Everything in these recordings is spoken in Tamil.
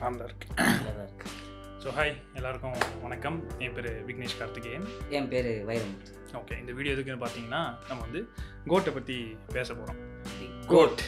நல்லா இருக்கு நல்லா தான் இருக்கு ஸோ ஹாய் எல்லாருக்கும் வணக்கம் என் பேர் விக்னேஷ் கார்த்திகேயன் என் பேர் வைரமுத்து ஓகே இந்த வீடியோ எதுக்குன்னு பார்த்தீங்கன்னா நம்ம வந்து கோட்டை பற்றி பேச போகிறோம் கோட்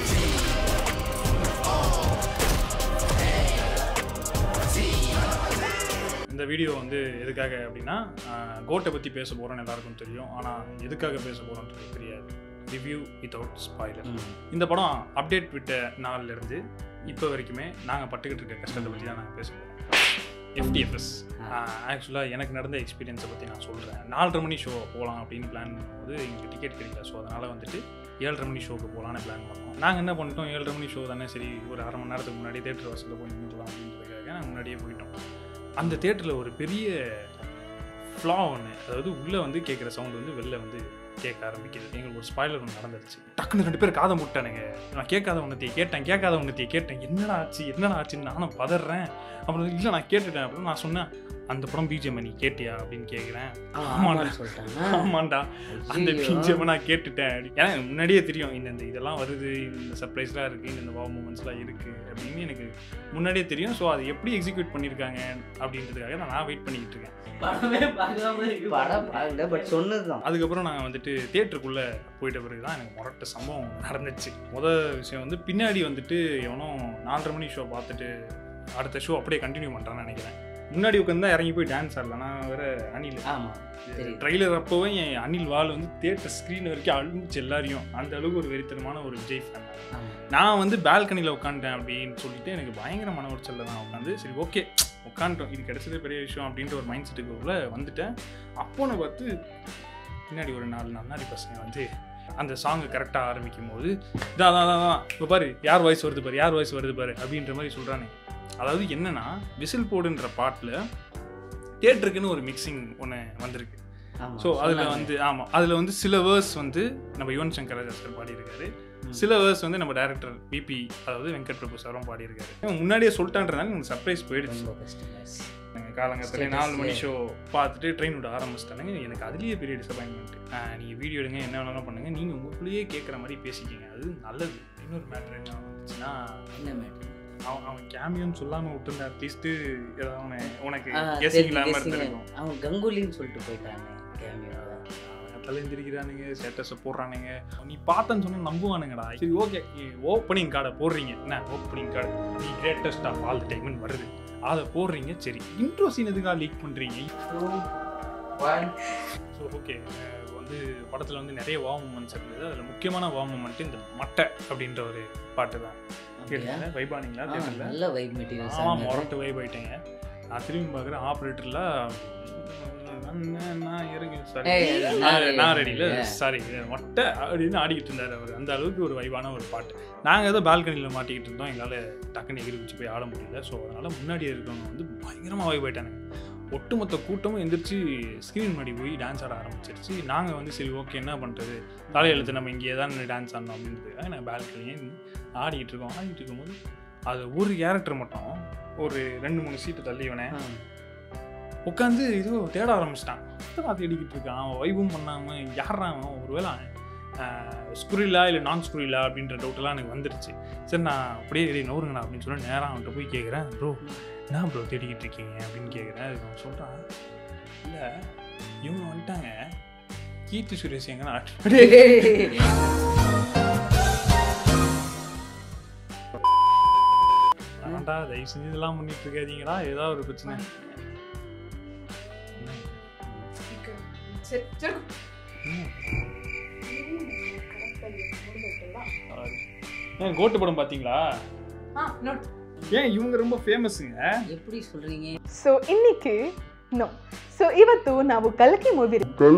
இந்த வீடியோ வந்து எதுக்காக அப்படின்னா கோட்டை பற்றி பேச போகிறோன்னு எல்லாருக்கும் தெரியும் ஆனால் எதுக்காக பேச போகிறோன்றது தெரியாது ரிவ்யூ வித்தவுட் ஸ்பாய்லர் இந்த படம் அப்டேட் விட்ட நாள்ல இருந்து இப்போ வரைக்குமே நாங்கள் பட்டுக்கிட்டு இருக்க கஷ்டத்தை பற்றி தான் நாங்கள் பேச போகிறோம் எஃப்டிஎஃப்எஸ் ஆக்சுவலாக எனக்கு நடந்த எக்ஸ்பீரியன்ஸை பற்றி நான் சொல்கிறேன் நாலரை மணி ஷோ போகலாம் அப்படின்னு பிளான் பண்ணும்போது எங்களுக்கு டிக்கெட் கிடைக்கல ஸோ அதனால் வந்துட்டு ஏழரை மணி ஷோக்கு போகலான்னு பிளான் பண்ணோம் நாங்கள் என்ன பண்ணிட்டோம் ஏழரை மணி ஷோ தானே சரி ஒரு அரை மணி நேரத்துக்கு முன்னாடி தேட்டர் வாசலில் போய் நின்றுக்கலாம் அப்படின்றதுக்காக நாங்கள் முன்னாடியே போயிட்டோம் அந்த தேட்டரில் ஒரு பெரிய ஃப்ளா ஒன்று அதாவது உள்ளே வந்து கேட்குற சவுண்ட் வந்து வெளில வந்து கேட்க ஆரம்பிக்குது எங்களுக்கு ஒரு ஸ்பாய்லர் ஒன்று நடந்துருச்சு டக்குன்னு ரெண்டு பேர் காதை முட்டானுங்க நான் கேட்காத ஒன்றத்தையே கேட்டேன் கேட்காத ஒன்றத்தையே கேட்டேன் என்னடா ஆச்சு என்னடா ஆச்சுன்னு நானும் பதறேன் அப்புறம் இல்லை நான் கேட்டுட்டேன் அப்படின்னு நான் சொன்னேன் அந்த படம் பிஜிஎம் நீ கேட்டியா அப்படின்னு கேட்குறேன் ஆமான்னு சொல்லிட்டாங்க ஆமாண்டா அந்த ஐயையோ. பிஜிஎம் நான் கேட்டுட்டேன் அப்படி. ஏன்னா எனக்கு முன்னாடியே தெரியும் இந்த இந்த இதெல்லாம் வருது இந்த சர்ப்ரைஸ்லாம் இருக்குது இந்த வாவ் மூமெண்ட்ஸ்லாம் இருக்குது அப்படின்னு எனக்கு முன்னாடியே தெரியும் ஸோ அதை எப்படி எக்ஸிக்யூட் பண்ணியிருக்காங்க அப்படின்றதுக்காக நான் நான் வெயிட் பண்ணிக்கிட்டு இருக்கேன் படம் பார்க்கல பட் சொன்னதுதான் அதுக்கப்புறம் நாங்கள் வந்துட்டு தேட்டருக்குள்ளே போயிட்ட பிறகு தான் எனக்கு முரட்ட சம்பவம் நடந்துச்சு முதல் விஷயம் வந்து பின்னாடி வந்துட்டு எவனும் நாலரை மணி ஷோ பார்த்துட்டு அடுத்த ஷோ அப்படியே கண்டினியூ பண்ணுறான்னு நினைக்கிறேன் முன்னாடி உட்காந்து இறங்கி போய் டான்ஸ் ஆடல நான் வேற அணில் ஆமா தெரியுது. ட்ரைலர் அப்போவே என் அனில் வால் வந்து தேட்டர் ஸ்க்ரீன் வரைக்கும் அழுந்துச்சு எல்லாரையும் அந்த அளவுக்கு ஒரு வெறித்தனமான ஒரு விஜய் ஃபேன் ஆமா நான் வந்து பால்கனியில் உட்காந்துட்டேன் அப்படின்னு சொல்லிட்டு எனக்கு பயங்கர மன உளைச்சல்ல நான் உட்காந்து சரி ஓகே உட்காந்துட்டோம் இது கிடைச்சதே பெரிய விஷயம் அப்படின்ற ஒரு மைண்ட் செட்டுக்கு உள்ள வந்துட்டேன் அப்போ நான் பார்த்து பின்னாடி ஒரு நாலு நன்னாடி பசங்க வந்து அந்த சாங் கரெக்டாக ஆரம்பிக்கும் போது இதான் அதான் அதான் இப்போ பாரு யார் வாய்ஸ் வருது பாரு யார் வாய்ஸ் வருது பாரு அப்படின்ற மாதிரி சொல்கிறானே அதாவது என்னன்னா விசில் போடுன்ற பாட்டில் தேட்டருக்குன்னு ஒரு மிக்சிங் ஒன்று வந்திருக்கு ஆமா ஸோ அதில் சொன்னாங்க. வந்து ஆமாம் அதில் வந்து சில வேர்ஸ் வந்து நம்ம யுவன் சங்கர் ராஜா சார் பாடியிருக்காரு ம். சில வேர்ஸ் வந்து நம்ம டேரக்டர் பிபி அதாவது வெங்கட் பிரபு சாரும் பாடியிருக்காரு இவன் முன்னாடியே சொல்லிட்டான்றதுனால எனக்கு சர்ப்ரைஸ் போயிடுச்சு ரொம்ப கஷ்டம் guys. நாங்கள் காலங்கத்தில் Status நாலு மணி லே. ஷோ பார்த்துட்டு ட்ரெயின் விட ஆரம்பிச்சிட்டானுங்க எனக்கு அதுலேயே பெரிய டிசப்பாயின்மெண்ட் நீங்கள் வீடியோ எடுங்க என்ன வேணாலும் பண்ணுங்கள் நீங்கள் உங்களுக்குள்ளேயே கேட்குற மாதிரி பேசிக்கிங்க அது நல்லது இன்னொரு மேட்ரு என்ன வந்துச்சுன்னா என்ன மேடம் அவன் அவன் கேமியோன்னு சொல்லாமல் விட்டுருந்த அட்லீஸ்ட்டு ஏதாவது அவனை உனக்கு ஆ, கேசிங் தெரியுது, இல்லாமல் guessing. இருந்திருக்கும் அவன் கங்குலின்னு சொல்லிட்டு போயிட்டாங்க கேமியோல தலைந்திருக்கிறானுங்க ஸ்டேட்டஸை போடுறானுங்க நீ பார்த்தேன்னு சொன்னா நம்புவானுங்கடா சரி ஓகே ஓப்பனிங் கார்டை போடுறீங்க என்ன ஓப்பனிங் கார்டு நீ கிரேட்டஸ்ட் ஆஃப் ஆல் டைம்னு வருது அதை போடுறீங்க சரி இன்ட்ரோ சீன் எதுக்காக லீக் பண்ணுறீங்க ஸோ ஓகே வந்து படத்தில் வந்து நிறைய வா மூமெண்ட்ஸ் இருந்தது அதில் முக்கியமான வா மூமெண்ட் இந்த மட்டை அப்படின்ற ஒரு பாட்டு தான் கேட்டீங்களா வைபானிங்களா ஆ, தெரியல நல்ல வைப் மெட்டீரியல்ஸ் ஆமாம் முரட்டு வைப் ஆயிட்டேங்க நான் திரும்பி பார்க்குறேன் ஆப்ரேட்டரில் நான் இறங்கி சாரி ஏய், அது நான் ready. நான் ரெடியில் சாரி மொட்டை அப்படின்னு ஆடிக்கிட்டு இருந்தார் அவர் அந்த அளவுக்கு ஒரு வைவான ஒரு பாட்டு நாங்கள் ஏதோ பால்கனியில் மாட்டிக்கிட்டு இருந்தோம் எங்களால் டக்குன்னு எகிரி வச்சு போய் ஆட முடியல ஸோ அதனால் முன்னாடி இருக்கவங்க வந்து பயங்கரமாக வைப் ஆயிட்டானுங்க ஒட்டுமொத்த கூட்டமும் எந்திரிச்சு ஸ்க்ரீன் முன்னாடி போய் டான்ஸ் ஆட ஆரம்பிச்சிருச்சு நாங்கள் வந்து சரி ஓகே என்ன பண்ணுறது தலையெழுத்து நம்ம இங்கே தான் டான்ஸ் ஆடணும் அப்படின்றதுக்காக நான் பால்கனியே ஆடிக்கிட்டு இருக்கோம் ஆடிக்கிட்டு இருக்கும்போது அது ஒரு கேரக்டர் மட்டும் ஒரு ரெண்டு மூணு சீட்டு தள்ளிவனே உட்காந்து ஏதோ தேட ஆரம்பிச்சிட்டான் என்னடா தேடிக்கிட்டு இருக்கான் அவன் வைபும் பண்ணாமல் யாரா அவன் ஒருவேளை ஸ்குரிலா இல்லை நான் ஸ்குரிலா அப்படின்ற டவுட்டெல்லாம் எனக்கு வந்துருச்சு சரி நான் அப்படியே டேய் நோருங்கண்ணா அப்படின்னு சொல்லி நேராக அவன்கிட்ட போய் கேட்குறேன் ப்ரோ என்ன ப்ரோ தேடிக்கிட்டு இருக்கீங்க அப்படின்னு கேட்குறேன் அதுக்கு அவன் சொல்கிறான் இல்லை இவங்க வந்துட்டாங்க கீர்த்தி சுரேஷ் எங்கன்னா வேண்டா தயவு செஞ்சு இதெல்லாம் பண்ணிட்டு இருக்காதீங்களா ஏதாவது ஒரு பிரச்சனை என்ன? சரி சரி என்ன? ஏன் கோட்டு படம் பார்த்தீங்களா ஆ நோட் ஏன் இவங்க ரொம்ப ஃபேமஸுங்க எப்படி சொல்றீங்க ಸೊ ಇನ್ನಿಕ್ಕೆ ನೋ ಸೊ ಇವತ್ತು ನಾವು ಕಲ್ಕಿ ಮೂವಿ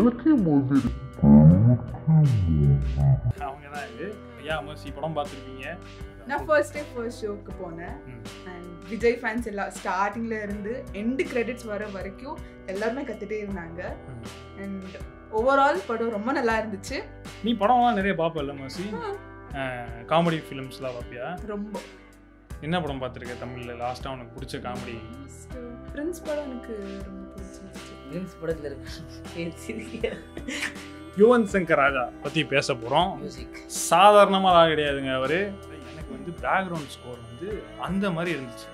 அவங்க தான் இது ஐயா மர்சி படம் பார்த்துருப்பீங்க நான் ஃபர்ஸ்ட் டே ஃபர்ஸ்ட் ஷோக்கு போனேன் ம். அண்ட் விஜய் ஃபேன்ஸ் எல்லாம் ஸ்டார்டிங்ல இருந்து எண்டு கிரெடிட்ஸ் வர வரைக்கும் எல்லாருமே கத்துட்டே இருந்தாங்க அண்ட் ஓவரால் படம் ரொம்ப நல்லா இருந்துச்சு நீ படம்லாம் நிறைய பார்ப்பல மர்சி காமெடி ஃபிலிம்ஸ்லாம் பார்ப்பியா ரொம்ப என்ன படம் பார்த்துருக்க தமிழில் லாஸ்ட்டாக உனக்கு பிடிச்ச காமெடி பிரின்ஸ் படம் எனக்கு ரொம்ப பிடிச்சிருந்துச்சு மீம்ஸ் படத்துல இருக்கு யுவன் சங்கர் ராஜா பற்றி பேச போகிறோம் மியூசிக் சாதாரணமாக கிடையாதுங்க அவர் எனக்கு வந்து பேக்ரவுண்ட் ஸ்கோர் வந்து அந்த மாதிரி இருந்துச்சு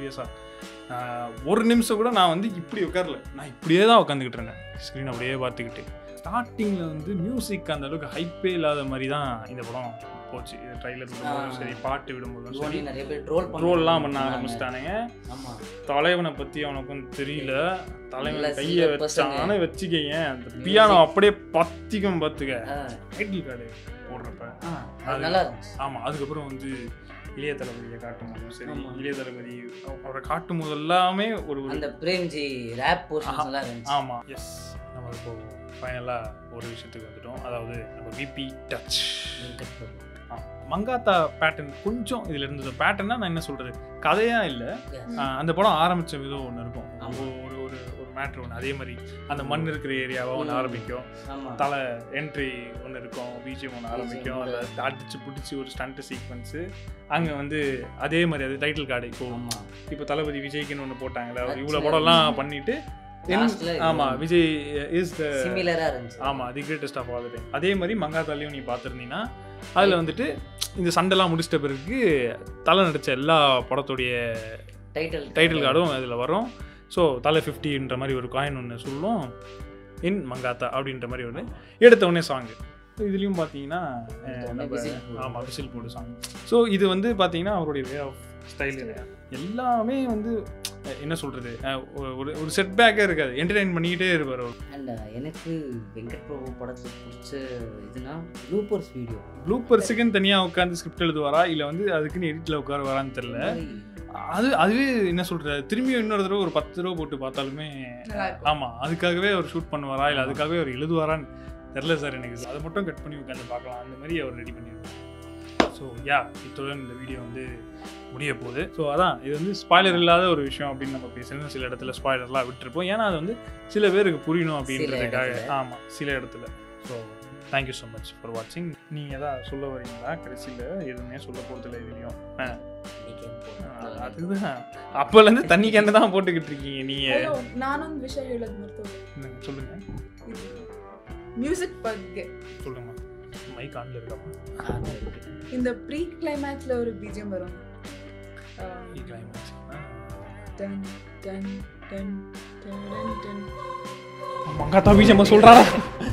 சீரியஸாக ஒரு நிமிஷம் கூட நான் வந்து இப்படி உட்காரல நான் இப்படியே தான் உட்காந்துக்கிட்டு இருந்தேன் ஸ்க்ரீன் அப்படியே பார்த்துக்கிட்டு ஸ்டார்டிங்கில் வந்து மியூசிக் அந்த அளவுக்கு ஹைப்பே இல்லாத மாதிரி தான் இந்த படம் போச்சு இது ட்ரைலர் விடும்போதும் சரி பாட்டு விடும்போதும் ரோலி சரி நிறைய பேர் ட்ரோல் ரோல்லாம் பண்ண ஆரம்பிச்சிட்டானுங்க ஆமா தலைவனை பற்றி அவனுக்கும் தெரியல தலைவன் நல்ல கையை சீரியஸ் பசங்க. வச்சானே வச்சுக்கங்க அந்த பியானோ அப்படியே பத்திக்கும் பார்த்துக்க ஆ, டைட்டில் கார்டு போடுறப்ப ஆ, அது நல்லா இருந்துச்சு ஆமாம் அதுக்கப்புறம் வந்து இளைய தளபதியை காட்டும் போதும் சரி ஆமா. இளைய தளபதி அவரை காட்டும் போது எல்லாமே ஒரு ஒரு அந்த பிரேம்ஜி ரேப் போர்ஷன்ஸ் ஆஹா. நல்லா இருந்துச்சு ஆமாம் எஸ் நம்ம இப்போ ஃபைனலாக ஒரு விஷயத்துக்கு வந்துட்டோம் அதாவது நம்ம பிபி டச் வெங்கட் பிரபு. மங்காத்தா பேட்டர்ன் கொஞ்சம் இதில் இருந்தது பேட்டர்னா நான் என்ன சொல்கிறது கதையாக இல்லை Yes. ஆஹ் அந்த படம் ஆரம்பிச்ச விதம் ஒன்று இருக்கும் ஆமா. ஒரு ஒரு ஒரு மேட்ரு ஒன்று அதே மாதிரி அந்த மண் இருக்கிற ஏரியாவை ஒன்று ம். ஆரம்பிக்கும் ஆமா தலை என்ட்ரி ஒன்று இருக்கும் பிஜிஎம் ஒன்று ஆரம்பிக்கும் BGM அதில் அடிச்சு பிடிச்சி ஒரு ஸ்டண்ட் சீக்வன்ஸு அங்கே வந்து அதே மாதிரி அது டைட்டில் கார்டு இப்போ ஆமா இப்போ தளபதி விஜய்க்குன்னு ஒன்று போட்டாங்களே அவர் இவ்வளோ Actually, படம்லாம் பண்ணிட்டு Lastல இது ஆமாம் ஒண்ணு. விஜய் இஸ் த சிமிலரா இருந்துச்சு ஆமாம் the greatest of all time அதே மாதிரி மங்காத்தாலையும் நீ பார்த்துருந்தீங்கன்னா அதில் வந்துட்டு இந்த சண்டைலாம் முடிச்சிட்ட பிறகு தலை நடித்த எல்லா படத்துடைய டைட்டில் டைட்டில் கார்டும் அதில் வரும் ஸோ தலை ஃபிஃப்டின்ற மாதிரி ஒரு காயின் ஒன்று சொல்லும் இன் மங்காத்தா அப்படின்ற மாதிரி ஒன்று எடுத்த உடனே சாங்கு இதுலேயும் பார்த்தீங்கன்னா எடுத்த உடனே நம்ம whistle போடு. ஆமாம் விசில் போடு சாங் ஸோ இது வந்து பார்த்தீங்கன்னா அவருடைய வே ஆஃப் ஸ்டைல் எல்லாமே வந்து அஹ், என்ன சொல்கிறது ஒரு ஒரு செட் பேக்கே இருக்காது என்டர்டைன் பண்ணிக்கிட்டே இருப்பார் அவர் அண்ட் எனக்கு வெங்கட் பிரபு படத்துல பிடிச்ச இதுனா ப்ளூப்பர்ஸ் வீடியோ ப்ளூப்பர்ஸுக்குன்னு தனியாக உட்காந்து ஸ்கிரிப்ட் எழுதுவாரா இல்லை வந்து அதுக்குன்னு எடிட்டில் உட்கார வரான்னு தெரில அது அதுவே என்ன சொல்கிறது திரும்பி இன்னொரு தடவை ஒரு பத்து ரூபா போட்டு பார்த்தாலுமே நல்லா இருக்கும். ஆமாம் அதுக்காகவே அவர் ஷூட் பண்ணுவாரா இல்லை அதுக்காகவே அவர் எழுதுவாரான்னு தெரில சார் எனக்கு அதை மட்டும் கட் பண்ணி உட்காந்து பார்க்கலாம் அந்த மாதிரி அவர் ரெடி பண்ணியிருக்காரு ஸோ யா இத்துடன் இந்த வீடியோ வந்து முடிய போகுது ஸோ அதான் இது வந்து ஸ்பாய்லர் இல்லாத ஒரு விஷயம் அப்படின்னு நம்ம பேசணும் சில இடத்துல ஸ்பாய்லர்லாம் விட்டுருப்போம் ஏன்னா அது வந்து சில பேருக்கு புரியணும் அப்படின்றதுக்காக இடத்துல. ஆமாம் சில இடத்துல so thank you so much for வாட்சிங் நீங்கள் எதாவது சொல்ல வரீங்களா கடைசியில் எதுவுமே சொல்ல போகிறதில்ல இதுலேயும் அதுதான் அப்போலேருந்து தண்ணி கேன்னு தான் போட்டுக்கிட்டு இருக்கீங்க நீங்கள் ಹಲೋ ನಾನೊಂದು ವಿಷಯ ಹೇಳೋದು ಮರ್ತೋದೆ சொல்லுங்க ಮ್ಯೂಸಿಕ್ ಬಗ್ಗೆ சொல்லுங்க மைக் ஆன்ல இருக்காமா இந்த ப்ரீ கிளைமேக்ஸ்ல ஒரு பிஜிஎம் வரும் ಈ climax. டன் டன் டன் டன் டன் மங்காத்தா பீஜமா சொல்றாரா